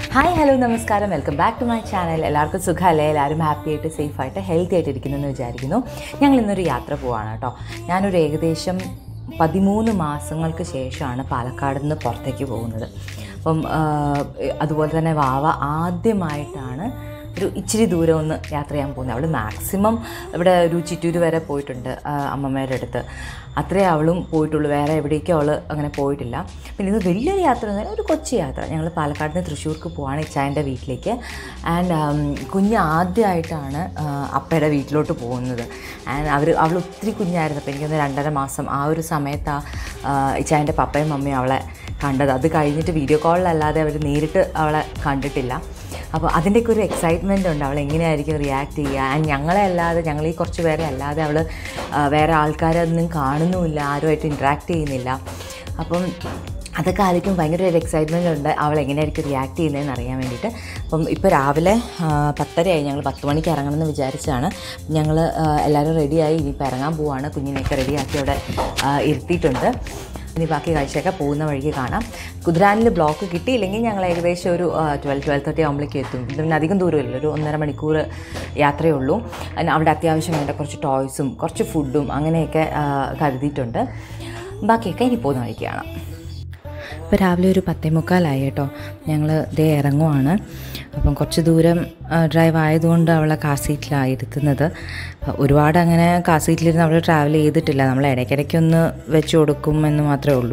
hi hello നമസ്കാരം welcome back to my channel എല്ലാവർക്കും സുഖമല്ലേ എല്ലാവരും ഹാപ്പി ആയിട്ട് സേഫ് ആയിട്ട് ഹെൽത്തി ആയിട്ട് ഇരിക്കുന്നു എന്ന് വിചാരിക്കുന്നു ഞങ്ങൾ ഇന്നൊരു യാത്ര പോവാണ് കേട്ടോ ഞാനൊരു ഏകദേശം പതിമൂന്ന് മാസങ്ങൾക്ക് ശേഷമാണ് പാലക്കാട് നിന്ന് പുറത്തേക്ക് പോകുന്നത് അപ്പം ആ, അതുപോലെ തന്നെ വാവ ആദ്യമായിട്ടാണ് ഒരു ഇച്ചിരി ദൂരം ഒന്ന് യാത്ര ചെയ്യാൻ പോകുന്നത് അവൾ മാക്സിമം ഇവിടെ ഒരു ചിറ്റൂര് വരെ പോയിട്ടുണ്ട് ആ, അമ്മമ്മയുടെ അടുത്ത് അത്രേ അവളും പോയിട്ടുള്ളൂ വേറെ എവിടേക്കും അവൾ അങ്ങനെ പോയിട്ടില്ല പിന്നെ ഇത് വലിയൊരു യാത്ര എന്ന് പറഞ്ഞാൽ ഒരു കൊച്ചു യാത്ര ഞങ്ങൾ പാലക്കാട് നിന്ന് തൃശ്ശൂർക്ക് പോവാണ് ഇച്ചായൻ്റെ വീട്ടിലേക്ക് ആൻഡ് കുഞ്ഞ് ആദ്യമായിട്ടാണ് ആ, അപ്പയുടെ വീട്ടിലോട്ട് പോകുന്നത് ആൻഡ് അവർ അവൾ ഒത്തിരി കുഞ്ഞായിരുന്നു അപ്പോൾ എനിക്കൊന്ന് രണ്ടര മാസം ആ ഒരു സമയത്ത് ആ ഇച്ചായൻ്റെ പപ്പയും മമ്മിയും അവളെ കണ്ടത് അത് കഴിഞ്ഞിട്ട് വീഡിയോ കോളിലല്ലാതെ അവർ നേരിട്ട് അവളെ കണ്ടിട്ടില്ല അപ്പോൾ അതിൻ്റെയൊക്കെ ഒരു എക്സൈറ്റ്മെൻ്റ് ഉണ്ട് അവൾ എങ്ങനെയായിരിക്കും റിയാക്ട് ചെയ്യുക ആൻഡ് ഞങ്ങളെ അല്ലാതെ ഞങ്ങൾ ഈ കുറച്ച് പേരെ അല്ലാതെ അവൾ വേറെ ആൾക്കാരൊന്നും കാണുന്നുമില്ല ആരുമായിട്ട് ഇൻട്രാക്ട് ചെയ്യുന്നില്ല അപ്പം അതൊക്കെ ആയിരിക്കും ഭയങ്കര ഒരു എക്സൈറ്റ്മെൻ്റ് ഉണ്ട് അവൾ എങ്ങനെയായിരിക്കും റിയാക്ട് ചെയ്യുന്നതെന്ന് അറിയാൻ വേണ്ടിയിട്ട് അപ്പം ഇപ്പോൾ രാവിലെ ആ, പത്തരയായി ഞങ്ങൾ പത്ത് മണിക്ക് ഇറങ്ങണമെന്ന് വിചാരിച്ചാണ് ഞങ്ങൾ എല്ലാവരും റെഡിയായി ഇനിയിപ്പോൾ ഇറങ്ങാൻ പോവാണ് കുഞ്ഞിനെയൊക്കെ റെഡിയാക്കി അവിടെ ആ, ഇരുത്തിയിട്ടുണ്ട് ഇനി ബാക്കി കാഴ്ചയൊക്കെ പോകുന്ന വഴിക്ക് കാണാം കുതിരാനിൽ ബ്ലോക്ക് കിട്ടിയില്ലെങ്കിൽ ഞങ്ങൾ ഏകദേശം ഒരു ട്വൽവ് ട്വൽവ് തേർട്ടി ആകുമ്പോഴേക്കും എത്തും ഇത് പിന്നെ അധികം ദൂരമില്ല ഒരു ഒന്നര മണിക്കൂർ യാത്രയേ ഉള്ളൂ അതിന് അവിടെ അത്യാവശ്യം വേണ്ട കുറച്ച് ടോയ്സും കുറച്ച് ഫുഡും അങ്ങനെയൊക്കെ ആ, കരുതിയിട്ടുണ്ട് ബാക്കിയൊക്കെ ഇനി പോകുന്ന വഴിക്ക് കാണാം ഇപ്പോൾ രാവിലെ ഒരു പത്തേ മുക്കാലായി കേട്ടോ ഞങ്ങൾ ദേ ഇറങ്ങുവാണ് അപ്പം കുറച്ച് ദൂരം ആ, ഡ്രൈവ് ആയതുകൊണ്ട് അവളെ കാർ സീറ്റിലാണ് ഇരുത്തുന്നത് ഒരുപാട് അങ്ങനെ കാർ സീറ്റിലിരുന്ന് അവൾ ട്രാവൽ ചെയ്തിട്ടില്ല നമ്മൾ ഇടയ്ക്കിടയ്ക്കൊന്ന് വെച്ച് കൊടുക്കും എന്ന് മാത്രമേ ഉള്ളൂ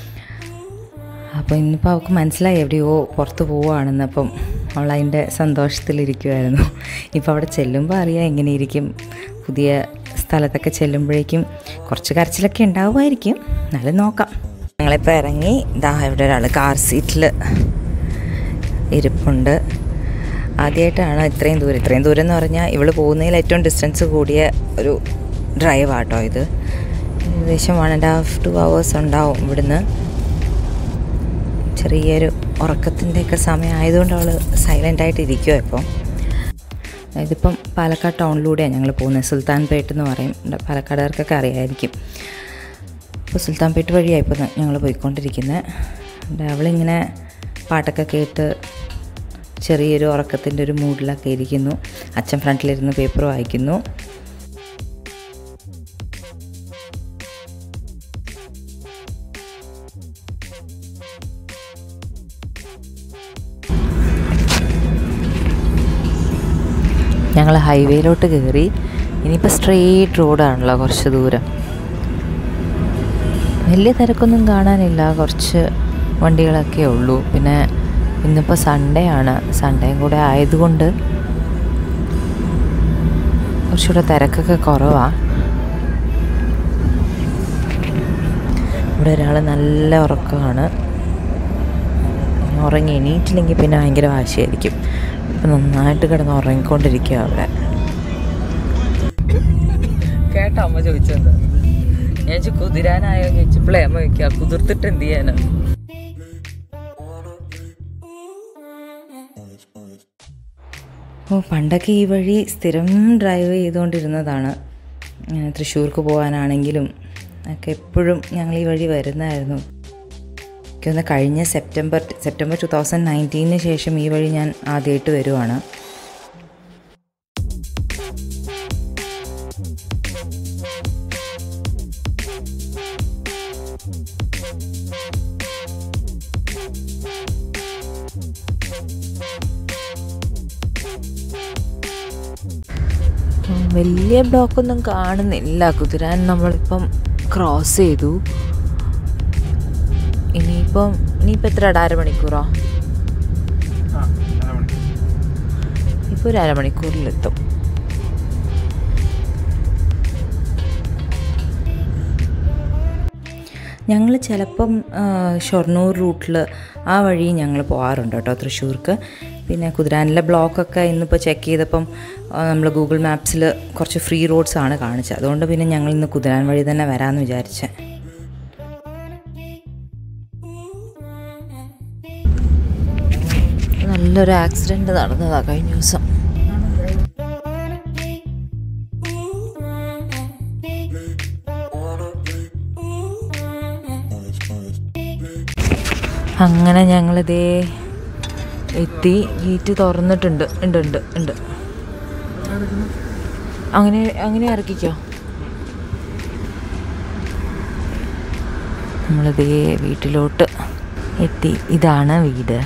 അപ്പോൾ ഇന്നിപ്പോൾ അവൾക്ക് മനസ്സിലായി എവിടെയോ പുറത്ത് പോവുകയാണെന്ന് അപ്പം അവൾ അതിൻ്റെ സന്തോഷത്തിലിരിക്കുമായിരുന്നു ഇപ്പോൾ അവിടെ ചെല്ലുമ്പോൾ അറിയാം എങ്ങനെയിരിക്കും പുതിയ സ്ഥലത്തൊക്കെ ചെല്ലുമ്പോഴേക്കും കുറച്ച് കരച്ചിലൊക്കെ ഉണ്ടാവുമായിരിക്കും എന്നാലും നോക്കാം ഞങ്ങളിപ്പോൾ ഇറങ്ങി ഇതാ ഇവിടെ ഒരാൾ കാർ സീറ്റിൽ ഇരിപ്പുണ്ട് ആദ്യമായിട്ടാണ് ഇത്രയും ദൂരം ഇത്രയും ദൂരം എന്ന് പറഞ്ഞാൽ ഇവൾ പോകുന്നതിൽ ഏറ്റവും ഡിസ്റ്റൻസ് കൂടിയ ഒരു ഡ്രൈവാട്ടോ ഇത് ഏകദേശം one and half two hours ഉണ്ടാവും ഇവിടുന്ന് ചെറിയൊരു ഉറക്കത്തിൻ്റെയൊക്കെ സമയം ആയതുകൊണ്ട് അവൾ സൈലൻ്റ് ആയിട്ട് ഇരിക്കുമോ ഇപ്പം ഇതിപ്പം പാലക്കാട് ടൗണിലൂടെയാണ് ഞങ്ങൾ പോകുന്നത് സുൽത്താൻപേട്ട് എന്ന് പറയും ഇവിടെ പാലക്കാടുകാർക്കൊക്കെ അറിയാമായിരിക്കും അപ്പോൾ സുൽത്താൻപേട്ട് വഴിയാണ് ഇപ്പോൾ ഞങ്ങൾ പോയിക്കൊണ്ടിരിക്കുന്നത് അവളിങ്ങനെ പാട്ടൊക്കെ കേട്ട് ചെറിയൊരു ഉറക്കത്തിൻ്റെ ഒരു മൂഡിലൊക്കെ ഇരിക്കുന്നു അച്ഛൻ ഫ്രണ്ടിലിരുന്ന് പേപ്പർ വായിക്കുന്നു ഞങ്ങൾ ഹൈവേയിലോട്ട് കയറി ഇനിയിപ്പോൾ സ്ട്രെയിറ്റ് റോഡാണല്ലോ കുറച്ച് ദൂരം വലിയ തിരക്കൊന്നും കാണാനില്ല കുറച്ച് വണ്ടികളൊക്കെ ഉള്ളൂ പിന്നെ ഇന്നിപ്പോൾ സൺഡേ ആണ് സൺഡേയും കൂടെ ആയതുകൊണ്ട് കുറച്ചുകൂടെ തിരക്കൊക്കെ കുറവാണ് ഇവിടെ ഒരാൾ നല്ല ഉറക്കമാണ് ഉറങ്ങി എണീറ്റില്ലെങ്കിൽ പിന്നെ ഭയങ്കര വാശിയായിരിക്കും ഇപ്പം നന്നായിട്ട് കിടന്ന് ഉറങ്ങിക്കൊണ്ടിരിക്കുക അവിടെ കേട്ടോ അമ്മ ചോദിച്ചത് ഞാൻ ചോദിച്ചു കുതിരാനായോ ചോദിച്ചപ്പോഴേ അമ്മ ചോദിക്കുക കുതിർത്തിട്ട് എന്ത് ചെയ്യാനാ ഓ പണ്ടൊക്കെ ഈ വഴി സ്ഥിരം ഡ്രൈവ് ചെയ്തുകൊണ്ടിരുന്നതാണ് ഏഹ് തൃശ്ശൂർക്ക് പോകാനാണെങ്കിലും ഒക്കെ എപ്പോഴും ഞങ്ങൾ ഈ വഴി വരുന്നതായിരുന്നു എനിക്കൊന്ന് കഴിഞ്ഞ സെപ്റ്റംബർ സെപ്റ്റംബർ ടു തൗസൻഡ് നയൻറ്റീനിന് ശേഷം ഈ വഴി ഞാൻ ആദ്യമായിട്ട് വരുവാണ് ഉം, വലിയ ബ്ലോക്കൊന്നും കാണുന്നില്ല കുതിരാൻ നമ്മളിപ്പം ക്രോസ് ചെയ്തു ഇനിയിപ്പം ഇനിയിപ്പോൾ എത്ര അരമണിക്കൂറോ ഇപ്പോൾ ഒരു അരമണിക്കൂറിലെത്തും ഞങ്ങൾ ചിലപ്പം ആ, ഷൊർണൂർ റൂട്ടിൽ ആ വഴി ഞങ്ങൾ പോകാറുണ്ട് കേട്ടോ തൃശ്ശൂർക്ക് പിന്നെ കുതിരാനിലെ ബ്ലോക്കൊക്കെ ഇന്നിപ്പോൾ ചെക്ക് ചെയ്തപ്പം നമ്മൾ ഗൂഗിൾ മാപ്സിൽ കുറച്ച് ഫ്രീ റോഡ്സ് ആണ് കാണിച്ചത് അതുകൊണ്ട് പിന്നെ ഞങ്ങൾ ഇന്ന് കുതിരാൻ വഴി തന്നെ വരാമെന്ന് വിചാരിച്ചേ നല്ലൊരു ആക്സിഡൻറ്റ് നടന്നതാണ് കഴിഞ്ഞ ദിവസം അങ്ങനെ ഞങ്ങളിതേ എത്തി ഗേറ്റ് തുറന്നിട്ടുണ്ട് ഉണ്ട് ഉണ്ട് ഉണ്ട് അങ്ങനെ അങ്ങനെ ഇറക്കിക്കോ നമ്മളിതേ വീട്ടിലോട്ട് എത്തി ഇതാണ് വീട്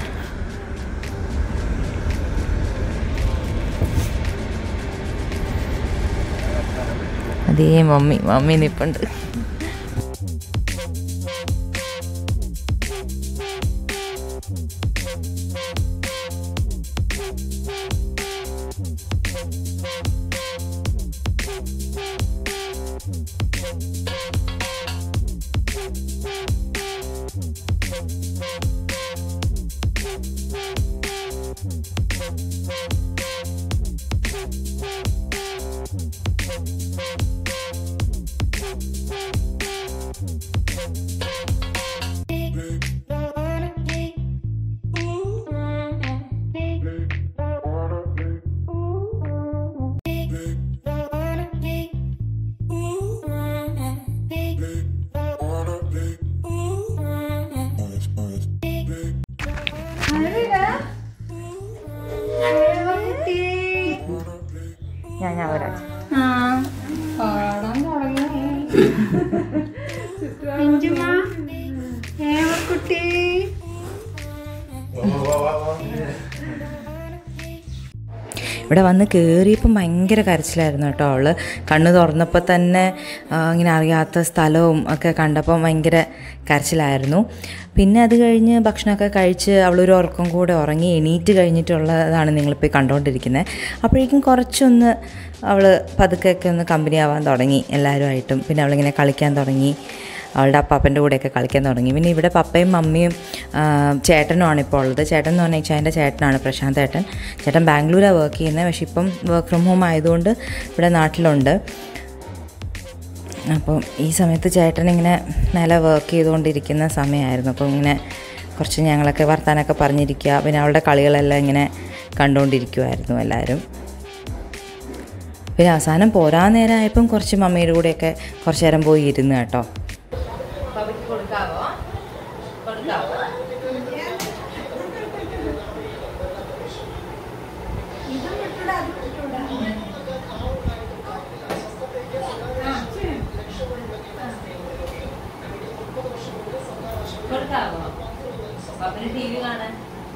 അതേ മമ്മി മമ്മി നിപ്പുണ്ട് ഞാൻ ഞാൻ വരാം പാടാൻ തുടങ്ങി പിഞ്ചുമ്മ ഏവക്കുട്ടി ഇവിടെ വന്ന് കയറിയപ്പം ഭയങ്കര കരച്ചിലായിരുന്നു കേട്ടോ അവള് കണ്ണ് തുറന്നപ്പോൾ തന്നെ ആ, ഇങ്ങനെ അറിയാത്ത സ്ഥലവും ഒക്കെ കണ്ടപ്പം ഭയങ്കര കരച്ചിലായിരുന്നു പിന്നെ അത് കഴിഞ്ഞ് ഭക്ഷണമൊക്കെ കഴിച്ച് അവളൊരു ഉറക്കം കൂടെ ഉറങ്ങി എണീറ്റ് കഴിഞ്ഞിട്ടുള്ളതാണ് നിങ്ങളിപ്പോൾ ഈ കണ്ടുകൊണ്ടിരിക്കുന്നത് അപ്പോഴേക്കും കുറച്ചൊന്ന് അവൾ പതുക്കെയൊക്കെ ഒന്ന് കമ്പനി ആവാൻ തുടങ്ങി എല്ലാവരുമായിട്ടും പിന്നെ അവളിങ്ങനെ കളിക്കാൻ തുടങ്ങി അവളുടെ അപ്പാപ്പൻ്റെ കൂടെയൊക്കെ കളിക്കാൻ തുടങ്ങി പിന്നെ ഇവിടെ പപ്പയും മമ്മിയും ആ, ചേട്ടനുമാണ് ഇപ്പോൾ ഉള്ളത് ചേട്ടൻ എന്ന് പറഞ്ഞാൽ എൻ്റെ ചേട്ടനാണ് പ്രശാന്ത് ചേട്ടൻ ചേട്ടൻ ബാംഗ്ലൂരാണ് വർക്ക് ചെയ്യുന്നത് പക്ഷെ ഇപ്പം വർക്ക് ഫ്രം ഹോം ആയതുകൊണ്ട് ഇവിടെ നാട്ടിലുണ്ട് അപ്പം ഈ സമയത്ത് ചേട്ടൻ ഇങ്ങനെ നല്ല വർക്ക് ചെയ്തുകൊണ്ടിരിക്കുന്ന സമയമായിരുന്നു അപ്പം ഇങ്ങനെ കുറച്ച് ഞങ്ങളൊക്കെ വർത്താനൊക്കെ പറഞ്ഞിരിക്കുക പിന്നെ അവളുടെ കളികളെല്ലാം ഇങ്ങനെ കണ്ടുകൊണ്ടിരിക്കുമായിരുന്നു എല്ലാവരും പിന്നെ അവസാനം പോരാൻ നേരമായപ്പം കുറച്ച് മമ്മിയുടെ കൂടെയൊക്കെ കുറച്ച് നേരം പോയി ഇരുന്ന് കേട്ടോ ടി വി കാണാൻ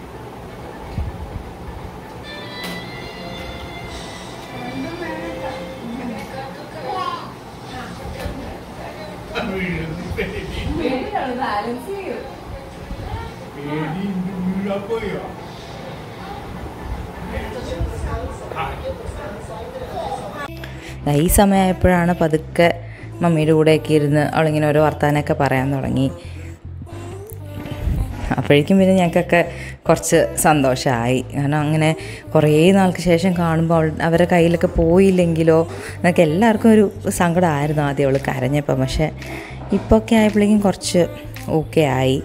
ദാ ഈ സമയമായപ്പോഴാണ് പതുക്കെ മമ്മിയുടെ കൂടെയൊക്കെ ഇരുന്ന് അവളിങ്ങനെ ഓരോ വർത്താനമൊക്കെ പറയാൻ തുടങ്ങി അപ്പോഴേക്കും പിന്നെ ഞങ്ങൾക്കൊക്കെ കുറച്ച് സന്തോഷമായി കാരണം അങ്ങനെ കുറേ നാൾക്ക് ശേഷം കാണുമ്പോൾ അവൾ അവരുടെ കയ്യിലൊക്കെ പോയില്ലെങ്കിലോ എന്നൊക്കെ എല്ലാവർക്കും ഒരു സങ്കടമായിരുന്നു ആദ്യം അവൾ കരഞ്ഞപ്പം പക്ഷേ ഇപ്പോൾ ഒക്കെ ആയപ്പോഴേക്കും കുറച്ച് ഓക്കെ ആയി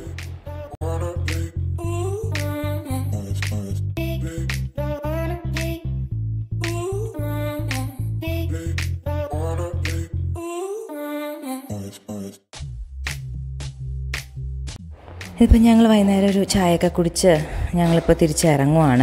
ഇതിപ്പോൾ ഞങ്ങൾ വൈകുന്നേരം ഒരു ചായയൊക്കെ കുടിച്ച് ഞങ്ങളിപ്പോൾ തിരിച്ചിറങ്ങുവാണ്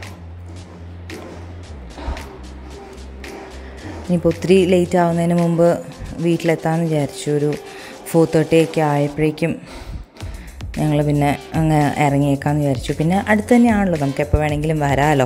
ഇനിയിപ്പോൾ ഒത്തിരി ലേറ്റ് ആവുന്നതിന് മുമ്പ് വീട്ടിലെത്താമെന്ന് വിചാരിച്ചു ഒരു ഫോർ തേർട്ടി ഒക്കെ ആയപ്പോഴേക്കും ഞങ്ങൾ പിന്നെ അങ്ങ് ഇറങ്ങിയേക്കാമെന്ന് വിചാരിച്ചു പിന്നെ അടുത്ത് തന്നെയാണല്ലോ നമുക്ക് എപ്പോൾ വേണമെങ്കിലും വരാമല്ലോ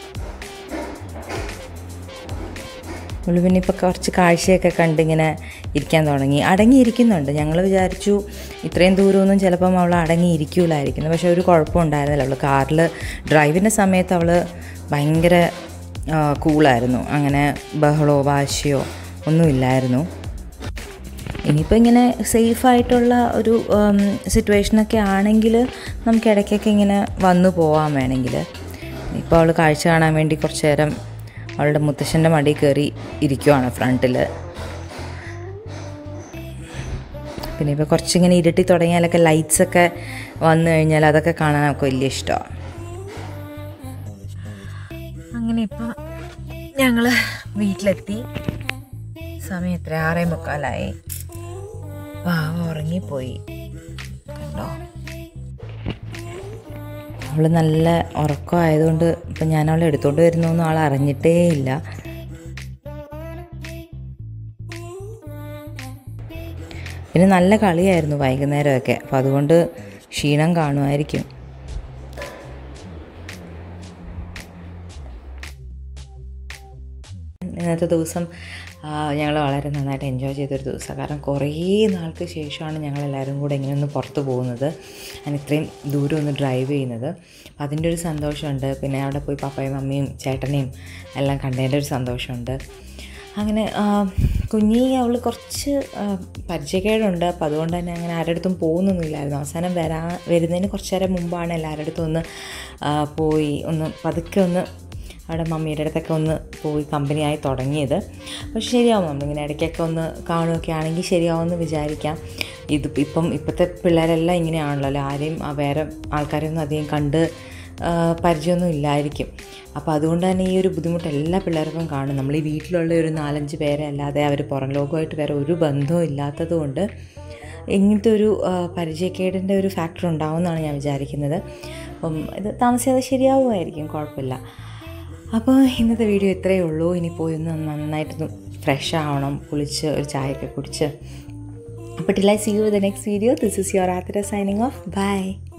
പുള്ളി പിന്നെ ഇപ്പോൾ കുറച്ച് കാഴ്ചയൊക്കെ കണ്ടിങ്ങനെ ഇരിക്കാൻ തുടങ്ങി അടങ്ങിയിരിക്കുന്നുണ്ട് ഞങ്ങൾ വിചാരിച്ചു ഇത്രയും ദൂരമൊന്നും ചിലപ്പം അവൾ അടങ്ങിയിരിക്കൂലായിരിക്കുന്നു പക്ഷെ ഒരു കുഴപ്പം ഉണ്ടായിരുന്നില്ല അവൾ കാറിൽ ഡ്രൈവിൻ്റെ സമയത്ത് അവൾ ഭയങ്കര കൂളായിരുന്നു അങ്ങനെ ബഹളോ വാശിയോ ഒന്നുമില്ലായിരുന്നു ഇനിയിപ്പോൾ ഇങ്ങനെ സേഫായിട്ടുള്ള ഒരു സിറ്റുവേഷനൊക്കെ ആണെങ്കിൽ നമുക്ക് ഇടയ്ക്കൊക്കെ ഇങ്ങനെ വന്നു പോകാൻ വേണമെങ്കിൽ ഇപ്പോൾ അവൾ കാഴ്ച കാണാൻ വേണ്ടി കുറച്ച് നേരം അവളുടെ മുത്തശ്ശൻ്റെ മടി കയറി ഇരിക്കുവാണ് ഫ്രണ്ടിൽ പിന്നെ ഇപ്പോൾ കുറച്ചിങ്ങനെ ഇരുട്ടി തുടങ്ങിയാലൊക്കെ ലൈറ്റ്സൊക്കെ വന്നു കഴിഞ്ഞാൽ അതൊക്കെ കാണാൻ നമുക്ക് വലിയ ഇഷ്ടമാണ് അങ്ങനെ ഇപ്പോൾ ഞങ്ങൾ വീട്ടിലെത്തി സമയം എത്ര ആറേ മുക്കാലായി പാവ ഉറങ്ങിപ്പോയി കണ്ടോ അവൾ നല്ല ഉറക്കമായതുകൊണ്ട് ഇപ്പം ഞാൻ അവളെ എടുത്തുകൊണ്ട് വരുന്നൊന്നും ആൾ അറിഞ്ഞിട്ടേ ഇല്ല പിന്നെ നല്ല കളിയായിരുന്നു വൈകുന്നേരമൊക്കെ അപ്പോൾ അതുകൊണ്ട് ക്ഷീണം കാണുമായിരിക്കും ഇന്നത്തെ ദിവസം ഞങ്ങൾ വളരെ നന്നായിട്ട് എൻജോയ് ചെയ്തൊരു ദിവസമാണ് കാരണം കുറേ നാൾക്ക് ശേഷമാണ് ഞങ്ങളെല്ലാവരും കൂടെ ഇങ്ങനെ ഒന്ന് പുറത്ത് പോകുന്നത് ഞാൻ ഇത്രയും ദൂരം ഒന്ന് ഡ്രൈവ് ചെയ്യുന്നത് അപ്പം അതിൻ്റെ ഒരു സന്തോഷമുണ്ട് പിന്നെ അവിടെ പോയി പപ്പയും മമ്മിയും ചേട്ടനെയും എല്ലാം കണ്ടതിൻ്റെ ഒരു സന്തോഷമുണ്ട് അങ്ങനെ ആ, കുഞ്ഞി അവൾ കുറച്ച് ആ, പരിചയക്കേടുണ്ട് അപ്പോൾ അതുകൊണ്ട് തന്നെ അങ്ങനെ ആരുടെ അടുത്തും പോകുന്നൊന്നുമില്ലായിരുന്നു അവസാനം വരാ വരുന്നതിന് കുറച്ച് നേരം മുമ്പാണ് എല്ലാവരുടെ അടുത്തും ഒന്ന് ആ, പോയി ഒന്ന് പതുക്കെ ഒന്ന് അവിടെ മമ്മിയുടെ അടുത്തൊക്കെ ഒന്ന് പോയി കമ്പനിയായി തുടങ്ങിയത് പക്ഷെ ശരിയാവും നമ്മളിങ്ങനെ ഇടയ്ക്കൊക്കെ ഒന്ന് കാണുകയൊക്കെ ആണെങ്കിൽ ശരിയാവുമെന്ന് വിചാരിക്കാം ഇത് ഇപ്പം ഇപ്പോഴത്തെ പിള്ളേരെല്ലാം ഇങ്ങനെയാണല്ലോ ആരെയും ആ വേറെ ആൾക്കാരെയൊന്നും അധികം കണ്ട് ആ, പരിചയമൊന്നും ഇല്ലായിരിക്കും അപ്പോൾ അതുകൊണ്ട് തന്നെ ഈ ഒരു ബുദ്ധിമുട്ട് എല്ലാ പിള്ളേർക്കും കാണും നമ്മൾ ഈ വീട്ടിലുള്ള ഒരു നാലഞ്ച് പേരെ അല്ലാതെ അവർ പുറം ലോകമായിട്ട് വേറെ ഒരു ബന്ധവും ഇല്ലാത്തത് കൊണ്ട് ഇങ്ങനത്തെ ഒരു ആ, പരിചയക്കേടിൻ്റെ ഒരു ഫാക്ടർ ഉണ്ടാവുമെന്നാണ് ഞാൻ വിചാരിക്കുന്നത് അപ്പം ഇത് താമസിയാതെ ശരിയാവുമായിരിക്കും കുഴപ്പമില്ല അപ്പോൾ ഇന്നത്തെ വീഡിയോ ഇത്രയേ ഉള്ളൂ ഇനി പോയി ഒന്ന് നന്നായിട്ടൊന്ന് ഫ്രഷ് ആവണം കുളിച്ച് ഒരു ചായയൊക്കെ കുടിച്ച് അപ്പോൾ till I see you the next video this is your Athra signing off by